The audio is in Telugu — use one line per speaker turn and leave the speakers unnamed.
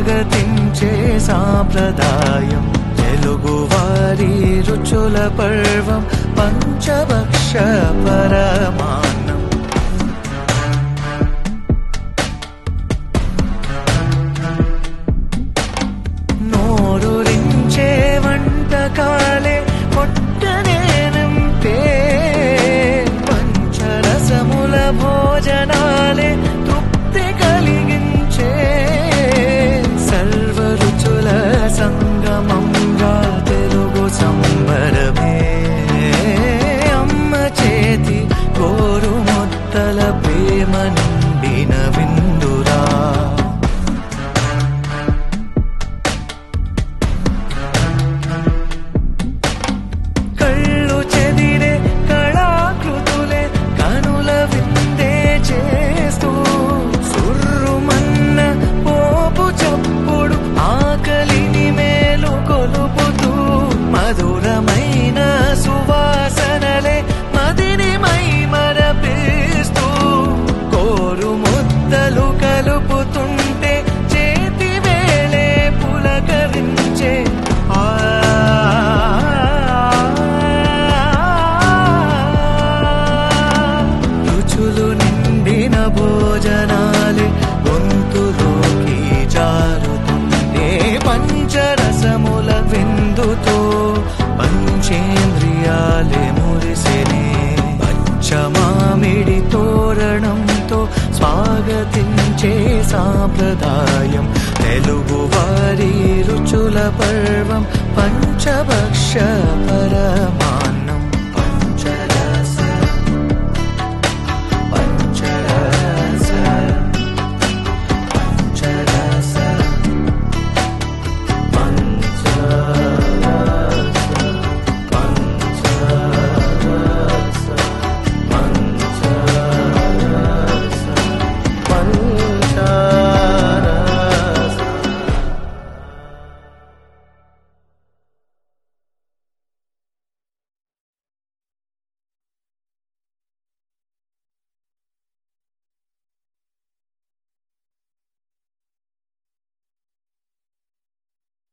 స్వాగతించే సాంప్రదాయం తెలుగు వారి రుచుల పర్వం పంచభక్ష పరమాన్నం నోరురించే వంటకాలే పొట్టనే నింపే పంచరసముల భోజనాలే తృప్తి కలిగించే సర్వరుచుల సంగమంగా తెలుగు సంబరమే అమ్మ చేతి కోరు మొత్తల ప్రేమ నిండిన విందురా కళ్ళు చెదిరే కళాకృతులే కనుల విందే చేస్తూ సుర్రుమన్న పోపు చప్పుడు ఆకలిని మేలు కొలుపుతూ మధురమైన సువాసనలే మదిని మై మరపిస్తూ కోరు ముద్దలు కలుపుతుంటే చేతి వేళే పులకరించే ఆ రుచులు నిండిన భోజనాలే గొంతులోకి జారుతుండే పంచరసముల విందుతో పంచేంద్రియాలే మురిసెనే పంచమామిడి తోరణంతో స్వాగతించే సాంప్రదాయం తెలుగు వారి రుచుల పర్వం పంచభక్ష పరమాన్